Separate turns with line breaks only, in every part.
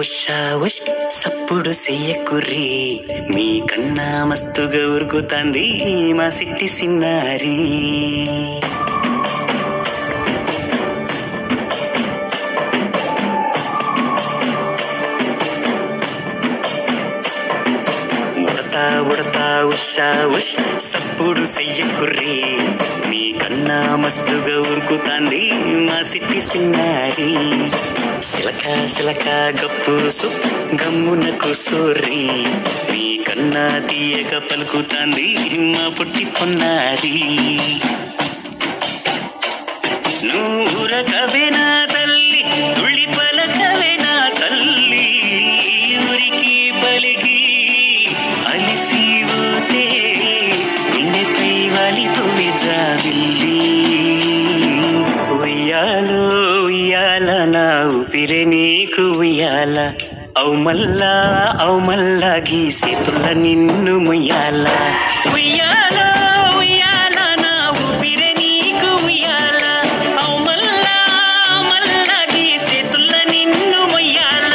ఉషా ఉష్ సప్పుడు చెయ్యకుర్రి మీ కన్నా మస్తుగా ఉరుకుతాంది మా సిట్టి సిన్నారి ఉడతా ఉడతా ఉషా ఉష్ సప్పుడు చెయ్యకుర్రి మీ కన్నా మస్తుగా ఉరుకుతాంది మా సిట్టి సిన్నారి సిలక సిలక గప్పుసు గమ్మున కుసూరి మీ కన్నా తీయక పలుకుతాంది మా పుట్టి పొన్నారి నూరకవే నా తల్లి తుళ్ళి పలకవే నా తల్లి ఊరికి పలికి అలిసి ఊటే గుండెపై వాలిపోయి జాబిల్లి ఉయ్యాలో ఉయ్యాల నా ఊపిరే నీకు ఉయ్యాల అవు మల్లా అవు మల్లా గీసేతుల నిన్ను ముయ్యాల ఉయ్యాల ఉయ్యాల నా ఊపిరే నీకు ఉయ్యాల అవు మల్లా అవు మల్లా గీసేతుల నిన్ను ముయ్యాల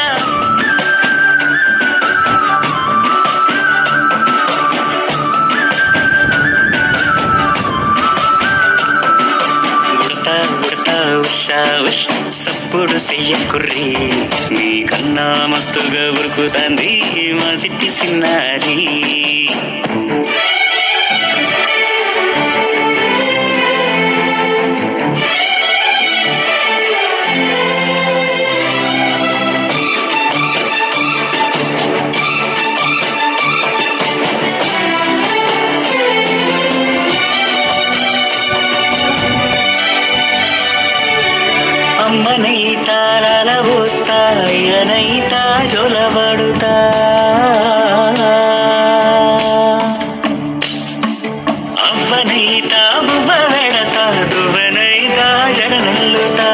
ఉడతా ఉడతా ఉషా ఉష్ సప్పుడు చెయ్యకుర్రి మీ కన్నా మస్తుగా ఉరుకుతాంది మా సిట్టి సిన్నారి అమ్మనైతా లలబోస్తా అయ్యనైతా జొలబడుతా అవ్వనైతా బువ్వ వెడతా దువ్వనైతా జడనల్లుతా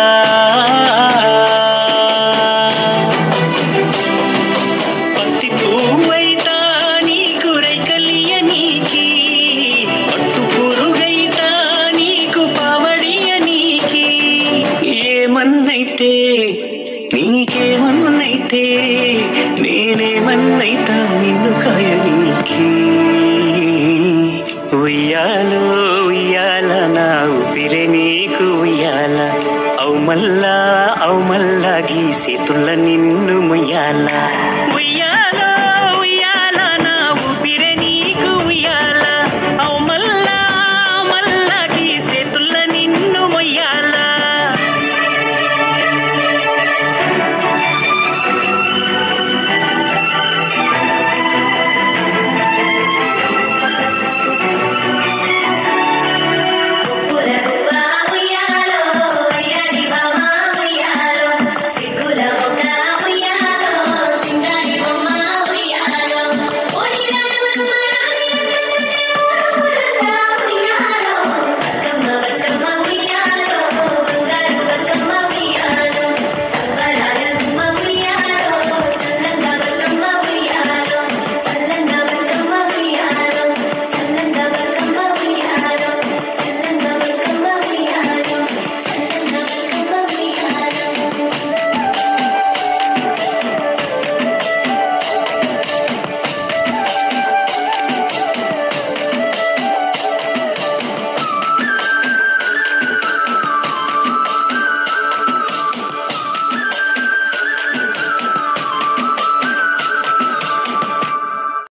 పత్తి పువ్వైతా నీకు రైకలియ నీకి పట్టు పురుగైతా నీకు పావడియ నీకి ఏమన్నైతే నీకేమన్నైతే నేనేమన్నైతా నిన్ను కాయ నీకి ఉయ్యాలో ఉయ్యాల నా ఊపిరే నీకు ఉయ్యాల అవు మల్లా అవు మల్లా గీసేతుల నిన్ను